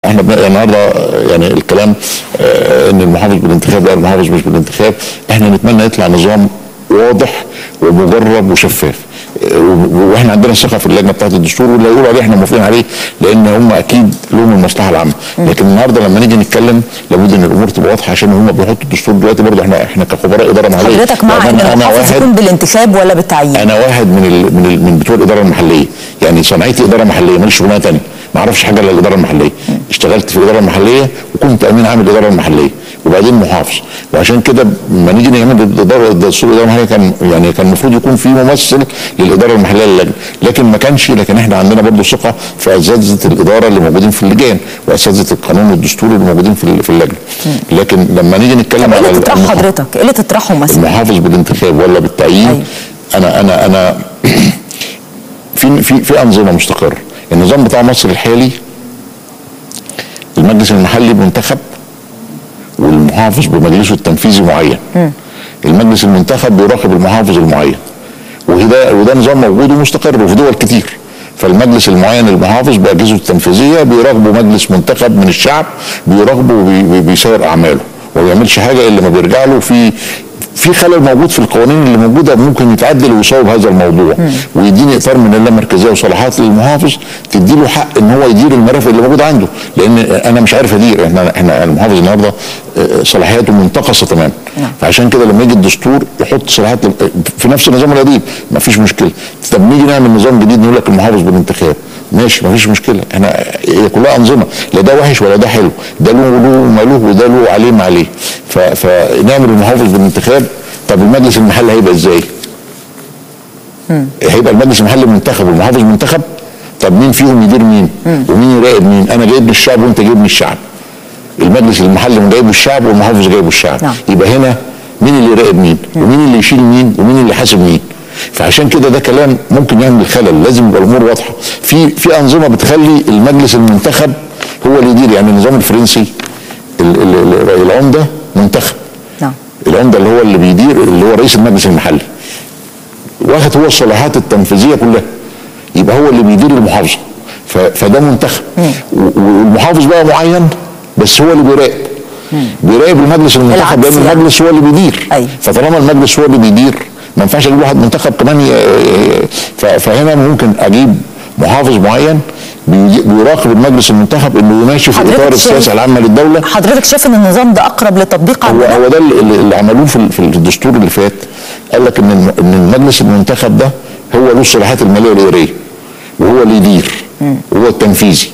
احنا بن- النهارده يعني الكلام آه، ان المحافظ بالانتخاب لا المحافظ مش بالانتخاب احنا نتمنى يطلع نظام واضح ومجرب وشفاف آه، و- واحنا عندنا ثقه في اللجنه بتاعت الدستور واللي يقولوا عليه احنا موافقين عليه لان هم اكيد لهم المصلحه العامه لكن النهارده لما نيجي نتكلم لابد ان الامور تبقى واضحه عشان هم بيحطوا الدستور دلوقتي برضه احنا احنا كخبراء اداره محليه حضرتك مع يعني ان أنا- أنا المحافظ واحد- يكون بالانتخاب ولا بالتعيين انا واحد من ال من ال من بتوع الاداره المحليه يعني صنعتي اداره محليه ماليش شغلانه ثانيه ما اعرفش حاجه الا الاداره المحليه اشتغلت في الاداره المحليه وكنت امين عام الاداره المحليه وبعدين محافظ وعشان كده لما نيجي نعمل الاداره دستور الاداره المحليه كان يعني كان المفروض يكون في ممثل للاداره المحليه للجنه لكن ما كانش لكن احنا عندنا برضه ثقه في اساتذه الاداره اللي موجودين في اللجان واساتذه القانون والدستور اللي موجودين في ال- في اللجنه لكن لما نيجي نتكلم طب ايه على اللي تطرح المحا- حضرتك؟ ايه اللي تطرحه مثلا؟ المحافظ بالانتخاب ولا بالتعيين أيوة. انا انا انا في في في انظمه مستقره النظام بتاع مصر الحالي المجلس المحلي منتخب والمحافظ بمجلسه التنفيذي معين المجلس المنتخب بيراقب المحافظ المعين وده وده نظام موجود ومستقر وفي دول كتير فالمجلس المعين المحافظ باجهزته التنفيذيه بيراقبه مجلس منتخب من الشعب بيراقبه وبيسير اعماله وما بيعملش حاجه الا ما بيرجع له في في خلل موجود في القوانين اللي موجوده ممكن يتعدل ويصوب هذا الموضوع ويديني اطار من اللامركزيه وصلاحات للمحافظ تدي له حق ان هو يدير المرافق اللي موجوده عنده لان انا مش عارف ادير احنا احنا المحافظ النهارده آه، صلاحياته منتقصه تماما فعشان كده لما يجي الدستور يحط صلاحيات لل- في نفس النظام القديم ما فيش مشكله طب نيجي نعمل نظام جديد نقول لك المحافظ بالانتخاب ماشي ما فيش مشكله احنا هي كلها انظمه لا ده وحش ولا ده حلو ده له له ماله وده له عليه ما عليه ف- فنعمل المحافظ بالانتخاب طب المجلس المحلي هيبقى ازاي؟ هيبقى المجلس المحلي منتخب والمحافظ منتخب طب مين فيهم يدير مين؟ ومين يراقب مين؟ انا جايب لي الشعب وانت جايب لي الشعب المجلس المحلي جايبه الشعب والمحافظ جايبه الشعب نعم. يبقى هنا مين اللي يراقب مين؟ ومين اللي يشيل مين؟ ومين اللي يحاسب مين؟ فعشان كده ده كلام ممكن يعمل خلل لازم يبقى الامور واضحه في في انظمه بتخلي المجلس المنتخب هو اللي يدير يعني النظام الفرنسي ال- ال- ال- العمده منتخب نعم العمده اللي هو اللي بيدير اللي هو رئيس المجلس المحلي واخد هو الصلاحيات التنفيذيه كلها يبقى هو اللي بيدير المحافظه ف- فده منتخب و- والمحافظ بقى معين بس هو اللي بيراقب بيراقب المجلس المنتخب العكس لان يعني. المجلس هو اللي بيدير أيوة. فطالما المجلس هو اللي بيدير ما ينفعش اجيب واحد منتخب كمان ي- ف- فهنا ممكن اجيب محافظ معين بي- بيراقب المجلس المنتخب انه يماشي في حضرتك اطار شايف- السياسه العامه للدوله حضرتك شايف ان النظام ده اقرب للتطبيق هو عندنا؟ هو ده اللي, اللي عملوه في في الدستور اللي فات قال لك ان الم- ان المجلس المنتخب ده هو له الصلاحيات الماليه والاداريه وهو اللي يدير وهو التنفيذي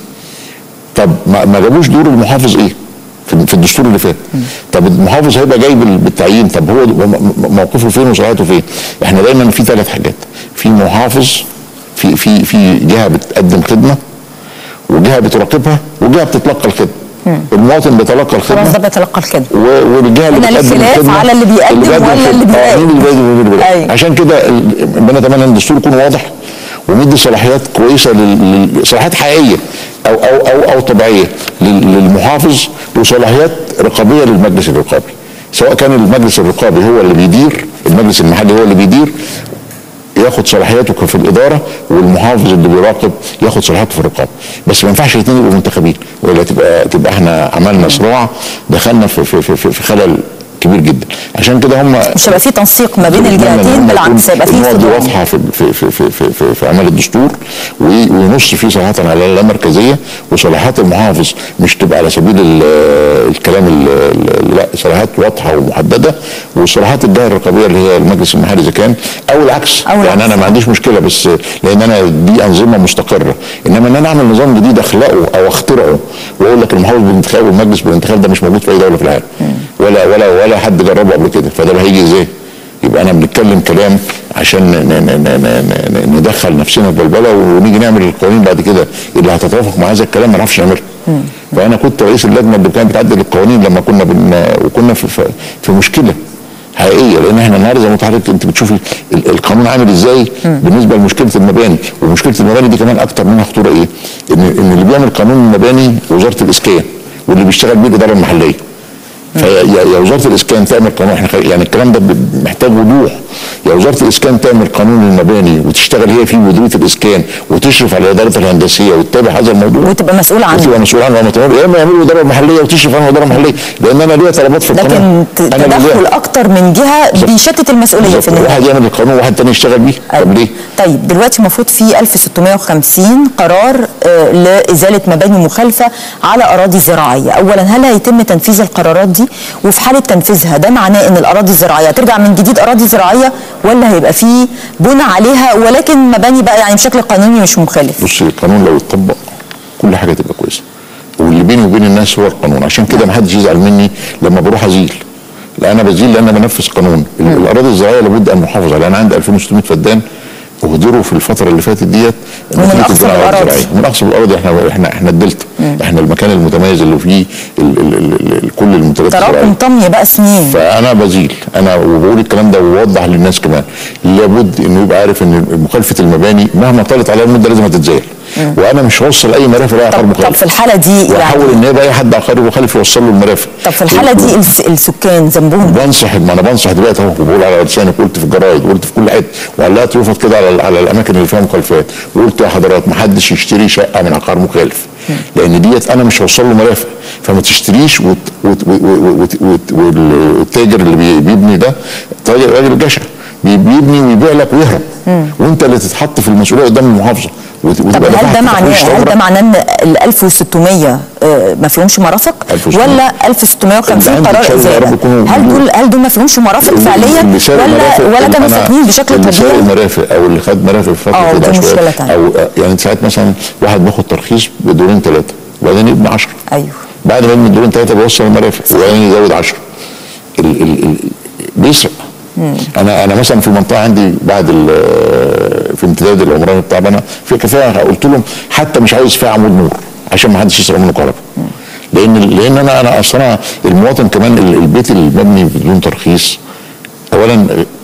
طب ما, ما جابوش دور المحافظ ايه في في الدستور اللي فات طب المحافظ هيبقى جاي بال- بالتعيين طب هو م- م- موقفه فين وصلاحيته فين احنا دايما في ثلاث حاجات في محافظ في في في جهه بتقدم خدمه وجهه بتراقبها وجهه بتتلقى الخدمه المواطن بيتلقى الخدمه خلاص ده بيتلقى الخدمه و- والرجاله اللي هنا بتقدم الاختلاف الخدمة على اللي بيقدم ولا الخدمة. اللي آه، بيراقب. مين اللي بيقدم ومين اللي بيراقب أيوة. عشان كده ال- بنتمنى ان الدستور يكون واضح ومدي صلاحيات كويسه لل- لل- صلاحيات حقيقيه او او او او طبيعيه لل- للمحافظ وصلاحيات رقابيه للمجلس الرقابي سواء كان المجلس الرقابي هو اللي بيدير المجلس المحلي هو اللي بيدير ياخد صلاحياته في الاداره والمحافظ اللي بيراقب ياخد صلاحياته في الرقابه بس ما ينفعش الاثنين يبقوا منتخبين ولا تبقى تبقى احنا عملنا صراع دخلنا في في في, في, في خلل كبير جدا عشان كده هم مش هيبقى في تنسيق ما بين نتمنى إن الجهتين هم بالعكس يكون هيبقى في النقط دي صدام واضحه في في في في في, في, في اعمال الدستور وي- وينص فيه صلاحيات على اللامركزيه وصلاحيات المحافظ مش تبقى على سبيل ال- الكلام ال- ال- لا صلاحيات واضحه ومحدده وصلاحيات الجهه الرقابيه اللي هي المجلس المحلي اذا كان او العكس أو يعني العكس. انا ما عنديش مشكله بس لان انا دي انظمه مستقره انما ان انا اعمل نظام جديد اخلقه او اخترعه واقول لك المحافظ بالانتخاب والمجلس بالانتخاب ده مش موجود في اي دوله في العالم ولا ولا ولا حد جربه قبل كده فده بقى هيجي ازاي؟ يبقى انا بنتكلم كلام عشان ن- ن- ن- ن- ن- ندخل نفسنا في بلبله ونيجي نعمل القوانين بعد كده اللي هتتوافق مع هذا الكلام ما نعرفش نعملها. فانا كنت رئيس اللجنه اللي كانت بتعدل القوانين لما كنا بن وكنا في, في, في مشكله حقيقيه لان احنا النهارده زي ما حضرتك انت بتشوفي ال- القانون عامل ازاي بالنسبه لمشكله المباني ومشكله المباني دي كمان اكتر منها خطوره ايه؟ ان ان اللي بيعمل قانون المباني وزاره الاسكان واللي بيشتغل بيه الاداره المحليه. فيا يا- يا وزاره الاسكان تعمل قانون احنا خ- يعني الكلام ده ب- محتاج وضوح يا وزاره الاسكان تعمل قانون للمباني وتشتغل هي في مديريه الاسكان وتشرف على الادارات الهندسيه وتتابع هذا الموضوع وتبقى مسؤولة عنه. وتبقى مسؤول عنه لما تعمل- يا اما يعملوا اداره محليه وتشرف عنه اداره محليه لان انا ليا طلبات في القانون لكن ت- انا تدخل ليا- اكتر من جهه بيشتت المسؤوليه في بالظبط. النهايه واحد يعمل القانون وواحد تاني يشتغل بيه طب ليه؟ طيب دلوقتي المفروض في 1650 قرار آه، لازاله مباني مخالفه على اراضي زراعيه، اولا هل هيتم تنفيذ القرارات دي؟ وفي حاله تنفيذها ده معناه ان الاراضي الزراعيه ترجع من جديد اراضي زراعيه ولا هيبقى في بنى عليها ولكن مباني بقى يعني بشكل قانوني مش مخالف؟ بص القانون لو اتطبق كل حاجه تبقى كويسه واللي بيني وبين الناس هو القانون عشان كده ما حدش يزعل مني لما بروح ازيل لا انا بزيل لان انا بنفذ قانون ال- الاراضي الزراعيه لابد ان نحافظ عليها انا عندي 2600 فدان اهدروا في الفتره اللي فاتت ديت ومن نتيجة أقصى الزراعة الأراضي. الزراعية. من اقصى الاراضي احنا احنا احنا الدلتا احنا المكان المتميز اللي فيه ال ال ال ال كل المنتجات تراكم الزراعيه طمي بقى سنين فانا بزيل انا وبقول الكلام ده ووضح للناس كمان لابد انه يبقى عارف ان مخالفه المباني مهما طالت عليها المده لازم هتتزال وانا مش هوصل اي مرافق لاي عقار طب, طب مخالف في الحاله دي يعني واحاول ان يبقى اي حد عقاري مخالف يوصل له المرافق طب في الحاله دي الس- السكان ذنبهم بنصح ما انا بنصح دلوقتي اهو وبقول على لساني قلت في الجرايد وقلت في كل حته وعلقت يفط كده على على الاماكن اللي فيها مخالفات وقلت يا حضرات ما حدش يشتري شقه من عقار مخالف لان ديت انا مش هوصل له مرافق فما تشتريش وت وت وت وت وت والتاجر اللي بي- بيبني ده تاجر راجل جشع بي- بيبني ويبيع لك ويهرب وانت اللي تتحط في المسؤوليه قدام المحافظه وت- طب وتبقى هل دفعت ده معناه تحويش هل ده عمرك. معناه ان ال 1600 آه، ما فيهمش مرافق 1600. ولا 1650 اللي عندي قرار إن شاء الله يا رب ازاله يكونوا هل دول هل دول ما فيهمش مرافق فعليا اللي سارق ولا مرافق ولا كانوا أنا- ساكنين بشكل اللي سارق طبيعي المرافق او اللي خد مرافق في آه، فتره دي العشوائيات مشكلة تانية. او يعني ساعات مثلا واحد بياخد ترخيص بدورين ثلاثه وبعدين يبني 10 ايوه بعد ما يبني الدورين ثلاثه بيوصل المرافق وبعدين يزود 10 ال ال ال بيسرق انا انا مثلا في المنطقه عندي بعد ال- في امتداد العمراني بتاع بنا في كفايه قلت لهم حتى مش عايز فيها عمود نور عشان ما حدش يسرق منه كهرباء لان لان انا انا اصلا المواطن كمان ال- البيت المبني بدون ترخيص اولا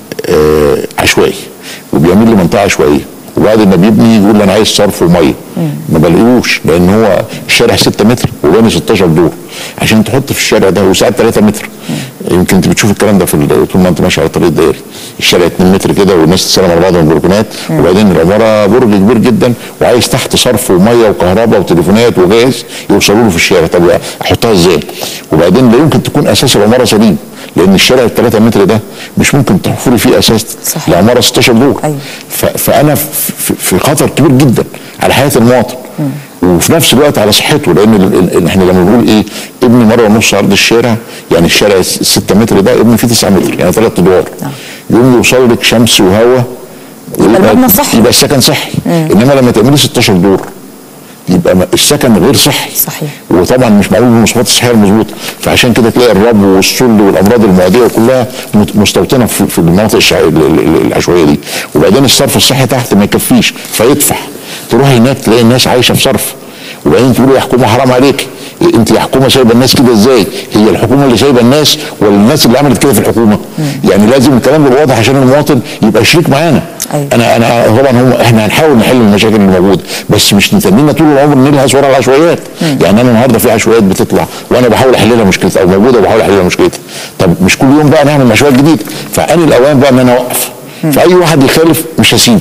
آه، عشوائي وبيعمل لي منطقه عشوائيه وبعد ما بيبني يقول لي انا عايز صرف وميه ما بلاقيهوش لان هو الشارع 6 متر وباني 16 دور عشان تحط في الشارع ده وساعات 3 متر يمكن انت بتشوف الكلام ده في ال- طول ما انت ماشي على الطريق الدائري الشارع 2 متر كده والناس تسلم على بعض من البلكونات وبعدين العماره برج كبير جدا وعايز تحت صرف وميه وكهرباء وتليفونات وغاز يوصلوا له في الشارع طب احطها ازاي؟ وبعدين لا يمكن تكون اساس العماره سليم لان الشارع ال 3 متر ده مش ممكن تحفري فيه اساس صحيح. لعماره 16 دور أيوة. ف- فانا في- في في خطر كبير جدا على حياه المواطن وفي نفس الوقت على صحته لان ال- ال- احنا لما بنقول ايه ابني مره ونص عرض الشارع يعني الشارع 6 متر ده ابني فيه 9 متر يعني ثلاث ادوار يوم يوصل لك شمس وهواء يبقى المبنى صحي. يبقى السكن صحي انما لما تعملي 16 دور يبقى ما- السكن غير صحي صحيح. وطبعا مش معمول بالمواصفات الصحيه المظبوطه فعشان كده تلاقي الربو والسل والامراض المعديه كلها مت- مستوطنه في في المناطق الشع... ال- ال- ال- العشوائيه دي وبعدين الصرف الصحي تحت ما يكفيش فيدفع تروح هناك تلاقي الناس عايشه في صرف وبعدين تقول يا حكومه حرام عليك انت يا حكومه سايبه الناس كده ازاي؟ هي الحكومه اللي سايبه الناس ولا الناس اللي عملت كده في الحكومه؟ يعني لازم الكلام يبقى واضح عشان المواطن يبقى شريك معانا. أيوة. انا انا طبعا هم احنا هنحاول نحل المشاكل اللي موجوده بس مش نتنينا طول العمر نلهث ورا العشوائيات يعني انا النهارده في عشوائيات بتطلع وانا بحاول احل لها مشكلتها او موجوده وبحاول احل لها مشكلتها طب مش كل يوم بقى نعمل عشوائيات جديده فاني الاوان بقى ان انا اوقف فاي واحد يخالف مش هسيبه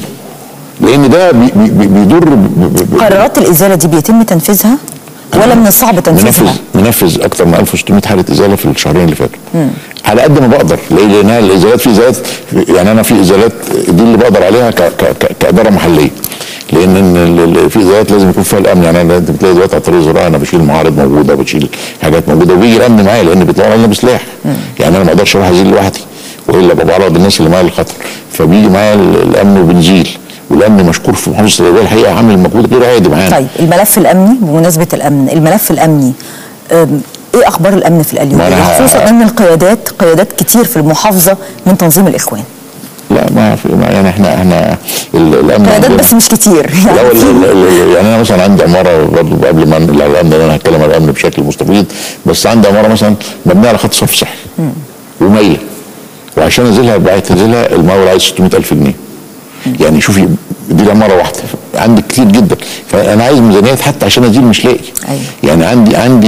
لان ده بي بي بي- بيضر ب- ب- ب- قرارات الازاله دي بيتم تنفيذها ولا من الصعب تنفيذها منفذ منفذ اكتر من 1600 حاله ازاله في الشهرين اللي فاتوا على قد ما بقدر ليه؟ لانها الازالات في ازالات يعني انا في ازالات دي اللي بقدر عليها ك ك ك كاداره محليه لان إن ال- ال- في ازالات لازم يكون فيها الامن يعني انا انت بتلاقي دلوقتي على الطريق الزراعي انا بشيل معارض موجوده وبشيل حاجات موجوده وبيجي الامن معايا لان بيطلعوا علينا بسلاح يعني انا ما اقدرش اروح ازيل لوحدي والا ببقى بعرض الناس اللي معايا للخطر فبيجي معايا ال- الامن وبنزيل والامن مشكور في محافظه الادويه الحقيقه عامل مجهود غير عادي معانا طيب الملف الامني بمناسبه الامن الملف الامني أم، ايه اخبار الامن في ما القليوبيه أنا- خصوصا ان القيادات قيادات كتير في المحافظه من تنظيم الاخوان لا ما في ما يعني احنا احنا ال- الامن قيادات عندنا- بس مش كتير يعني الاول في- ال- ال- يعني انا مثلا عندي عماره برضه قبل ما انقل على الامن لان انا هتكلم على الامن بشكل مستفيض بس عندي عماره مثلا مبنيه على خط صرف صحي وميله وعشان انزلها بعت انزلها المقاول عايز 600000 جنيه يعني شوفي دي العماره واحده عندي كتير جدا فانا عايز ميزانيات حتى عشان ازيل مش لاقي أيوة. يعني عندي عندي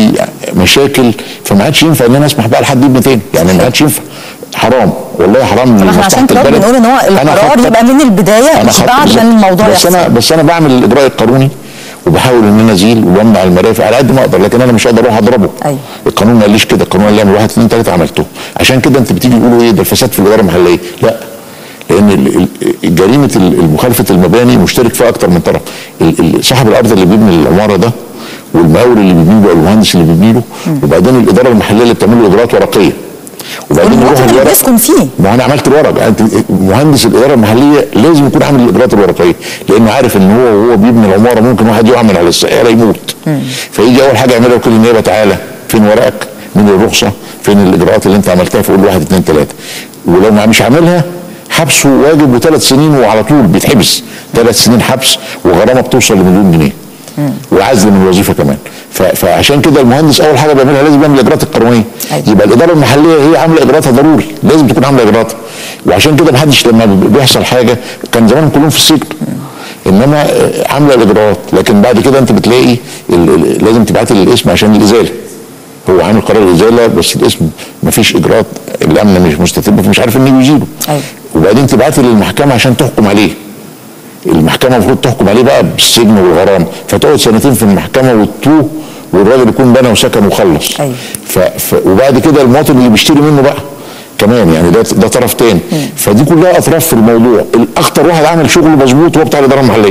مشاكل فما عادش ينفع ان انا اسمح بقى لحد يبني تاني يعني ما عادش ينفع حرام والله حرام طب احنا عشان لمصلحة كده البلد. بنقول ان هو أنا القرار خدت- يبقى من البدايه انا مش خدت بعد بالظبط. ما الموضوع بس يحصل انا بس انا بعمل الاجراء القانوني وبحاول ان انا ازيل وامنع المرافق على قد ما اقدر لكن انا مش هقدر اروح اضربه أيوة. القانون ما قاليش كده القانون قال لي اعمل واحد اثنين ثلاثه عملته عشان كده انت بتيجي تقولوا ايه ده الفساد في الاداره المحليه لا لان ال- ال- جريمه ال- مخالفه المباني مشترك فيها اكتر من طرف ال- ال- صاحب الارض اللي بيبني العماره ده والمقاول اللي بيبني له او المهندس اللي بيبني له وبعدين الاداره المحليه اللي بتعمل له اجراءات ورقيه وبعدين يروح والمواطن اللي الورق بيسكن فيه ما هو انا عملت الورق انت مهندس الاداره المحليه لازم يكون عامل الاجراءات الورقيه لانه عارف ان هو وهو بيبني العماره ممكن واحد يقع من على السياره يموت فيجي اول حاجه يعملها وكيل النيابه تعالى فين ورقك من الرخصه فين الاجراءات اللي انت عملتها فقول له واحد اثنين ثلاثه ولو ما مش عاملها حبسه واجب وثلاث سنين وعلى طول بيتحبس ثلاث سنين حبس وغرامه بتوصل لمليون جنيه وعزل من الوظيفه كمان ف- فعشان كده المهندس اول حاجه بيعملها لازم يعمل الاجراءات القانونيه أيوة. يبقى الاداره المحليه هي عامله اجراءاتها ضروري لازم تكون عامله اجراءاتها وعشان كده محدش لما بيحصل حاجه كان زمان كلهم في السجن انما آه، عامله الاجراءات لكن بعد كده انت بتلاقي ال- ال- لازم تبعت لي الاسم عشان الازاله هو عامل قرار الازاله بس الاسم ما فيش اجراءات الامن مش مستتبه فمش عارف انه يجيبه أيوة. وبعدين تبعت لي للمحكمه عشان تحكم عليه المحكمه المفروض تحكم عليه بقى بالسجن والغرام فتقعد سنتين في المحكمه وتتوه والراجل يكون بنى وسكن وخلص أيوة. ف... ف... وبعد كده المواطن اللي بيشتري منه بقى كمان يعني ده ده طرف تاني فدي كلها اطراف في الموضوع الاخطر واحد عامل شغل مظبوط هو بتاع الاداره المحليه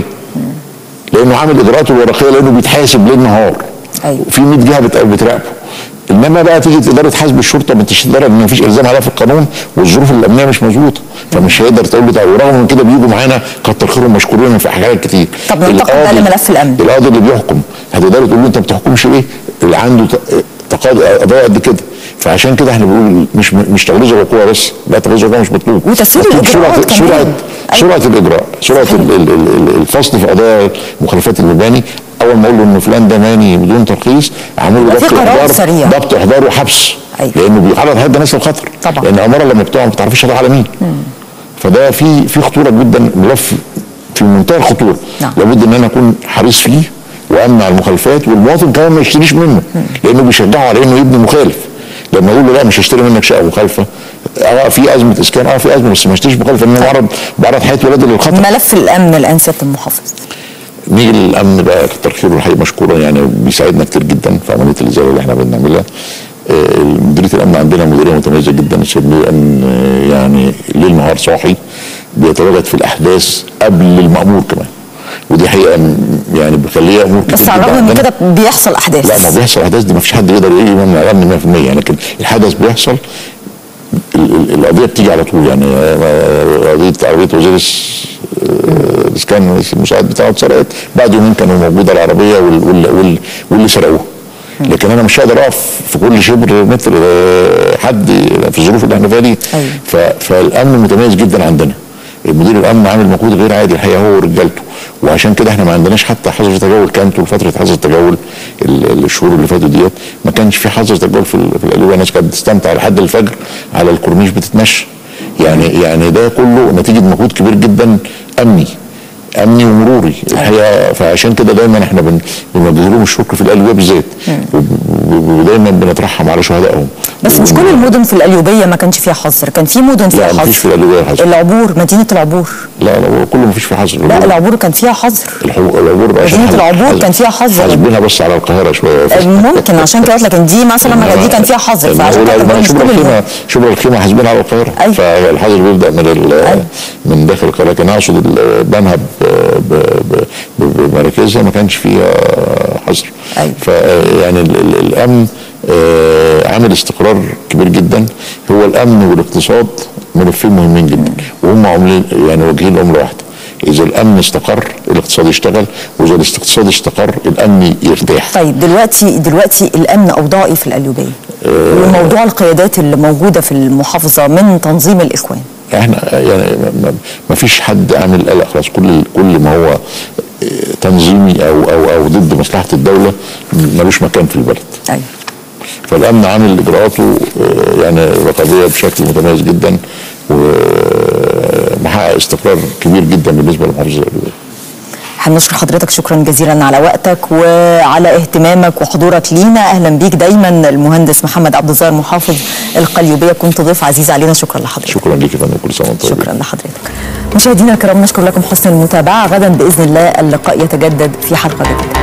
لانه عامل اجراءاته الورقيه لانه بيتحاسب ليل نهار أيوة. في 100 جهه بت- بتراقبه انما بقى تيجي اداره حاسب الشرطه ما انتش تقدر ان مفيش الزام عليها في القانون والظروف الامنيه مش مظبوطه فمش هيقدر تقول له ده ورغم من كده بيجوا معانا كتر خيرهم مشكورين في حاجات كتير طب ننتقل بقى القاضي- لملف الأمن. القاضي اللي بيحكم هتقدر تقول له انت ما بتحكمش ليه؟ اللي عنده ت- تقاضي قضايا قد كده فعشان كده احنا بنقول مش مش تغليظ العقوبه بس لا تغليظ العقوبه مش مطلوب وتسهيل مطلوب الإجراءات سرعه كمان. سرعه أيوة. سرعه الاجراء سرعه صحيح. ال- ال- ال- الفصل في قضايا مخالفات المباني اول ما اقول له ان فلان ده ماني بدون ترخيص اعمل له يبقى في ضبط قرار احضار سريع. ضبط احضار وحبس أيوة. لانه بيعرض حد الناس للخطر طبعا. لان العماره لما بتقع ما بتعرفش هتقع على مين فده في في خطوره جدا ملف في منتهى الخطوره نعم. لابد ان انا اكون حريص فيه وامنع المخالفات والمواطن كمان ما يشتريش منه لانه بيشجعه على انه يبني مخالف لما اقول له لا مش هشتري منك شقه مخالفه اه في ازمه اسكان اه في ازمه بس ما اشتريش مخالفه لان انا بعرض بعرض حياه ولادي للخطر ملف الامن الان سياده المحافظ نيجي للامن بقى كتر خيره الحقيقه مشكورا يعني بيساعدنا كتير جدا في عمليه الازاله اللي احنا بنعملها آه، مديريه الامن عندنا مديريه متميزه جدا السيد مدير الامن آه، يعني ليل نهار صاحي بيتواجد في الاحداث قبل المامور كمان ودي حقيقه م- يعني بيخليها امور كتير بس على جدا الرغم من عندنا. كده بيحصل احداث لا ما بيحصل احداث دي ما فيش حد يقدر يجي من الامن 100% يعني لكن الحدث بيحصل ال- ال- القضيه بتيجي على طول يعني آه، قضيه عربيه وزير الس- آه، الاسكان المساعد بتاعه اتسرقت بعد يومين كانوا موجوده العربيه وال- وال- وال- واللي سرقوها لكن انا مش هقدر اقف في كل شبر متر آه، حد في الظروف اللي احنا فيها دي أيوة. ف- فالامن متميز جدا عندنا مدير الامن عامل مجهود غير عادي الحقيقه هو ورجالته وعشان كده احنا ما عندناش حتى حظر تجول كان طول فتره حظر التجول ال- الشهور اللي فاتوا ديت ما كانش في حظر تجول في ال- في القليوبيه الناس كانت بتستمتع لحد الفجر على الكورنيش بتتمشى يعني يعني ده كله نتيجه مجهود كبير جدا امني امني ومروري الحقيقه فعشان كده دايما احنا بن- بنوجه لهم الشكر في القليوبيه بالذات وب- وب- ودايما بنترحم على شهدائهم بس مش كل المدن في القليوبيه ما كانش فيها حظر كان في مدن فيها لا حظر مفيش في القليوبيه حظر العبور مدينه العبور لا لا كله مفيش في حظر لا العبور كان فيها حظر الحو- العبور عشان مدينة حظ- العبور حظ- كان فيها حظر. حاسبينها بس على القاهره شويه ممكن عشان كده قلت لك إن دي مثلا ما كان- دي كان فيها حظر فعشان كده بقول مش شبرا كل الخيمه المدن. شبرا الخيمه حاسبينها على القاهره أيوة. فالحظر بيبدا من ال- أيوة. من داخل القاهره لكن اقصد ال- بنها ب- ب- ب- ب- بمراكزها ما كانش فيها حظر أيوة. فيعني ال- ال- الامن آه، عامل استقرار كبير جدا هو الامن والاقتصاد ملفين مهمين جدا وهم عاملين يعني واجهين عمله واحده اذا الامن استقر الاقتصاد يشتغل واذا الاقتصاد استقر الامن يرتاح طيب دلوقتي دلوقتي الامن اوضاعه ايه في القليوبيه؟ وموضوع القيادات اللي موجوده في المحافظه من تنظيم الاخوان احنا يعني ما- ما فيش حد عامل قلق خلاص كل كل ما هو اه، تنظيمي او او او ضد مصلحه الدوله ملوش مكان في البلد ايوه فالامن عامل اجراءاته اه، يعني رقابيه بشكل متميز جدا ومحقق استقرار كبير جدا بالنسبه لمحافظه القليوبيه هنشكر حضرتك شكرا جزيلا على وقتك وعلى اهتمامك وحضورك لينا اهلا بيك دايما المهندس محمد عبد الظاهر محافظ القليوبيه كنت ضيف عزيز علينا شكرا لحضرتك شكرا ليك يا فندم كل سنه وانت طيب شكرا لحضرتك مشاهدينا الكرام نشكر لكم حسن المتابعه غدا باذن الله اللقاء يتجدد في حلقه جديده